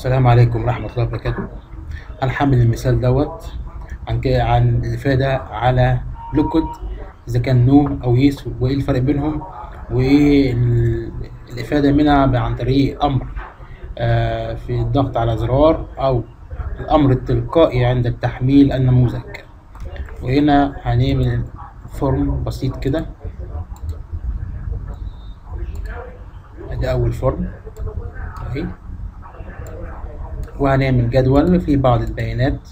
السلام عليكم ورحمة الله وبركاته هنحمل المثال دوت عن كده عن الإفادة على لوكود إذا كان نو أو يس وإيه الفرق بينهم وإيه ال- الإفادة منها عن طريق أمر آه، في الضغط على زرار أو الأمر التلقائي عند تحميل النموذج وهنا هنعمل فورم بسيط كده ادي أول فورم أهي وهنعمل جدول فيه بعض البيانات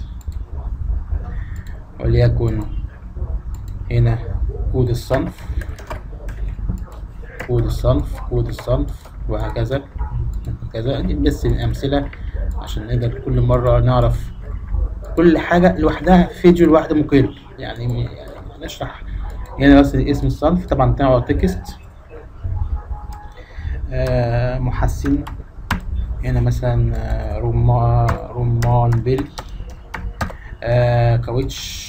وليكن هنا كود الصنف كود الصنف كود الصنف وهكذا وهكذا دي بس الأمثلة عشان نقدر كل مرة نعرف كل حاجة لوحدها فيديو لوحده مقل يعني يعني نشرح هنا بس اسم الصنف طبعا بتاعه تكست آه محسن هنا مثلا آه، رمان رمان بيل آه كاوتش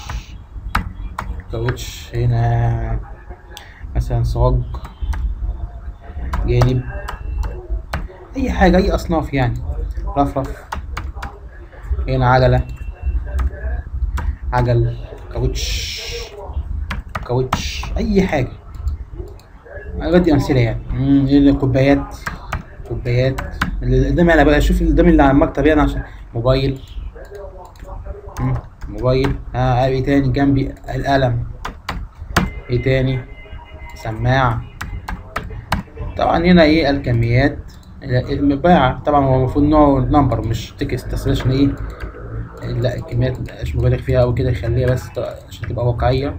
كاوتش هنا مثلا صاج جانب اي حاجة اي اصناف يعني رفرف هنا عجلة عجل كاوتش كاوتش اي حاجة انا بدي امثله يعني مم، الكوبايات كوبايات اللي قدامي انا بقى اشوف اللي قدامي اللي على المكتب يعني عشان موبايل مم، موبايل ها ايه تاني جنبي القلم ايه تاني سماعة طبعا هنا ايه الكميات المباعة طبعا هو المفروض نوعه نمبر مش تكست بس عشان ايه لا الكميات مش مبالغ فيها او كده يخليها بس ت- عشان تبقى واقعية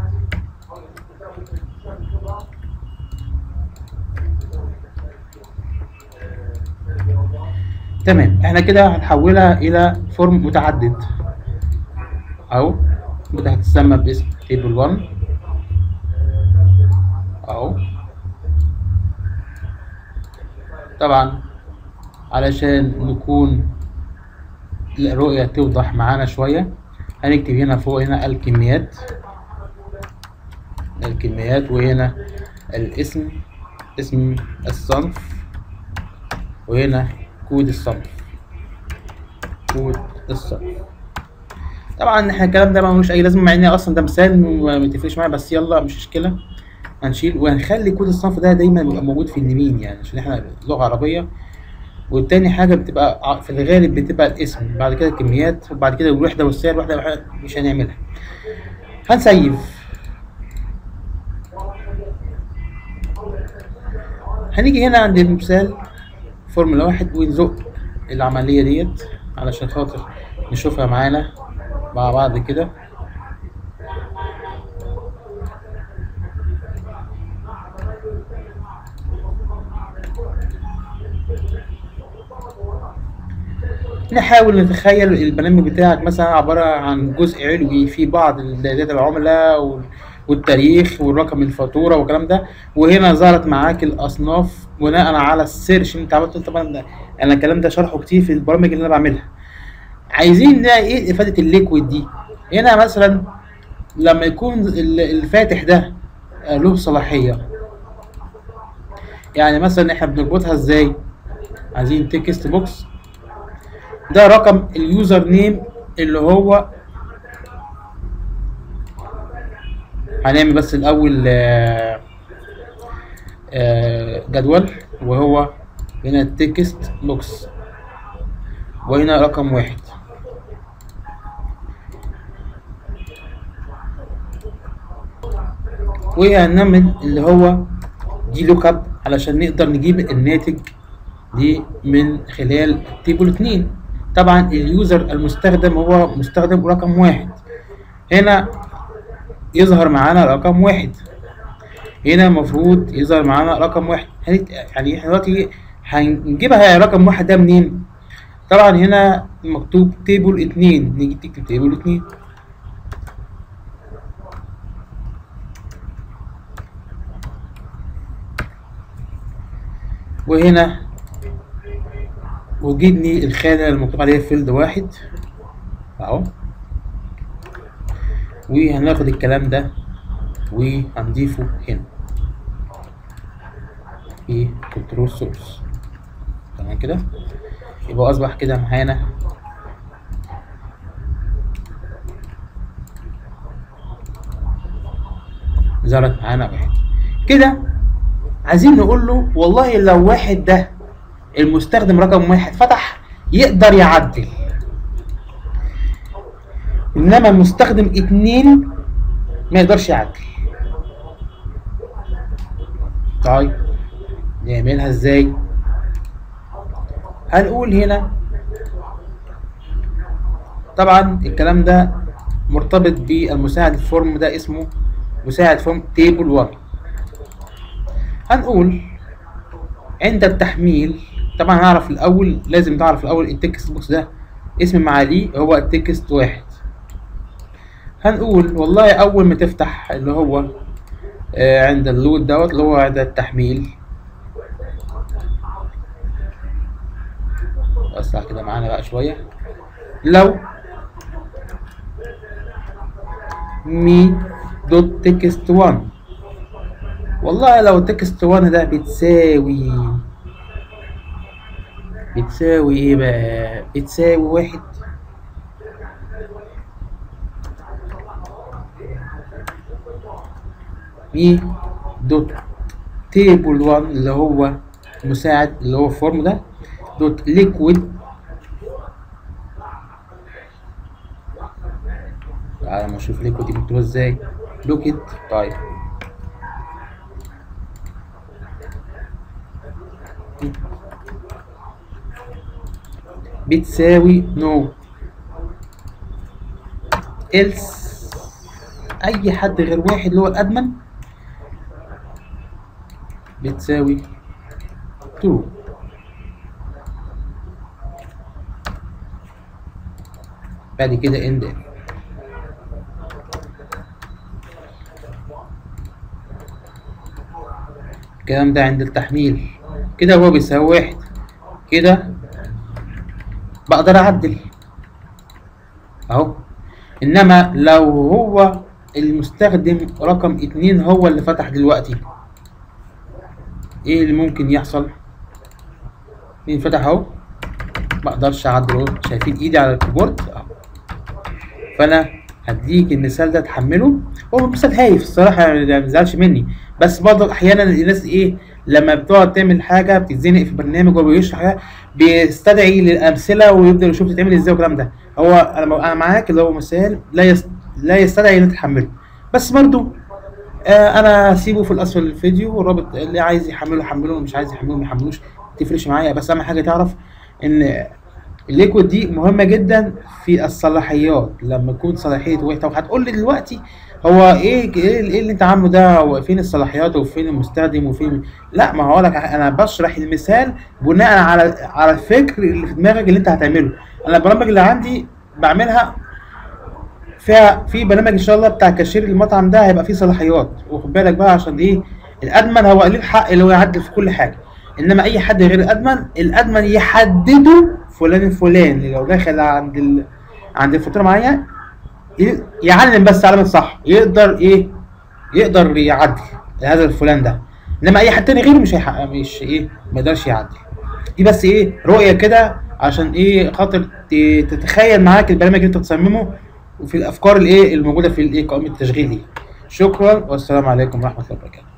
تمام احنا كده هنحولها الى فورم متعدد اهو كده هتسمى باسم تيبل 1 اهو طبعا علشان نكون الرؤية توضح معانا شوية هنكتب هنا فوق هنا الكميات الكميات وهنا الاسم اسم الصنف وهنا كود الصنف كود الصنف طبعا احنا الكلام ده ملوش اي لازمه مع ان اصلا ده مثال وما بيتفرقش معايا بس يلا مش مشكله هنشيل وهنخلي كود الصنف ده دايما بيبقى موجود في اليمين يعني عشان احنا لغه عربيه والتاني حاجه بتبقى ع- في الغالب بتبقى الاسم بعد كده الكميات وبعد كده الوحده والسعر الوحده والحاجة مش هنعملها هنسيف هنيجي هنا عند المثال فورمولا واحد ونزق العملية ديت علشان خاطر نشوفها معانا مع بعض كده نحاول نتخيل البرنامج بتاعك مثلا عبارة عن جزء علوي في بعض داتا العملاء وال- والتاريخ والرقم الفاتورة والكلام ده وهنا ظهرت معاك الأصناف بناء على السيرش اللي انت عملته طبعا ده انا الكلام ده شرحه كتير في البرامج اللي انا بعملها عايزين نلاقي ايه افادة الليكويد دي هنا مثلا لما يكون ال- الفاتح ده آه، له صلاحية يعني مثلا احنا بنربطها ازاي عايزين تكست بوكس ده رقم اليوزر نيم اللي هو هنعمل بس الاول آه، آه، جدول وهو هنا التكست بوكس وهنا رقم واحد وهنعمل اللي هو دي لوك اب علشان نقدر نجيب الناتج دي من خلال تيبل اتنين طبعا اليوزر المستخدم هو مستخدم رقم واحد هنا يظهر معانا رقم واحد هنا المفروض يظهر معانا رقم واحد هنت- يعني احنا دلوقتي هنجيبها رقم واحد ده منين طبعا هنا مكتوب تيبل اتنين نيجي تكتب تيبل اتنين وهنا وجدني الخانة المكتوب عليها فيلد واحد اهو وهناخد الكلام ده وهنضيفه هنا في كنترول سورس تمام كده يبقى اصبح كده معانا ظهرت معانا واحد كده عايزين نقول له والله لو واحد ده المستخدم رقم واحد فتح يقدر يعدل انما المستخدم اتنين ما يقدرش يعدل طيب نعملها ازاي هنقول هنا طبعا الكلام ده مرتبط بالمساعد الفورم ده اسمه مساعد فورم تيبل 1 هنقول عند التحميل طبعا هنعرف الاول لازم تعرف الاول التكست بوكس ده اسم معاليه هو التكست واحد هنقول والله اول ما تفتح اللي هو آه عند اللود دوت اللي هو عند التحميل اسرع كده معانا بقى شويه لو مي دوت تكست 1 والله لو تكست 1 ده بتساوي بتساوي ايه بقى بتساوي واحد مي دوت تيبل 1 اللي هو مساعد اللي هو فورم ده دوت ليكويد تعالى ما نشوف ليكويد دي مكتوبه ازاي لوكيد طيب بتساوي نو else اي حد غير واحد اللي هو الادمن بتساوي 2 بعد كده end if. الكلام ده عند التحميل كده هو بيساوي واحد كده بقدر اعدل اهو انما لو هو المستخدم رقم اتنين هو اللي فتح دلوقتي ايه اللي ممكن يحصل مين فتح اهو مقدرش اعدل اهو شايفين ايدي على الكيبورد اهو فانا هديك المثال ده تحمله هو مثال هايف الصراحه يعني ما تزعلش مني بس برضه احيانا الناس ايه لما بتقعد تعمل حاجه بتتزنق في برنامج وبيشرح حاجه بيستدعي للامثله ويبدا يشوف تتعمل ازاي والكلام ده هو انا انا معاك اللي هو مثال لا يست... لا يستدعي ان تحمله بس برضه آه انا هسيبه في الاسفل الفيديو والرابط اللي عايز يحمله حمله مش عايز يحمله ما يحملوش تفرقش معايا بس اهم حاجه تعرف ان الليكويد دي مهمه جدا في الصلاحيات لما يكون صلاحيه واحد طب هتقول لي دلوقتي هو ايه ايه ايه اللي انت عامله ده هو فين الصلاحيات وفين المستخدم وفين لا ما هو لك انا بشرح المثال بناء على على الفكر اللي في دماغك اللي انت هتعمله انا البرامج اللي عندي بعملها فيها في برنامج ان شاء الله بتاع كاشير المطعم ده هيبقى فيه صلاحيات وخد بالك بقى عشان ايه الادمن هو ليه الحق اللي هو يعدل في كل حاجه انما اي حد غير الادمن الادمن يحدده فلان الفلاني لو داخل عند ال... عند الفاتوره معايا ي- يعلم بس علامه صح يقدر ايه يقدر يعدل هذا الفلان ده انما اي حد تاني غيره مش هيحقق مش ايه ما يقدرش يعدل دي بس ايه رؤيه كده عشان ايه خاطر ت- تتخيل معاك البرنامج اللي انت بتصممه وفي الافكار الايه الموجوده في الايه قائمه التشغيل دي شكرا والسلام عليكم ورحمه الله وبركاته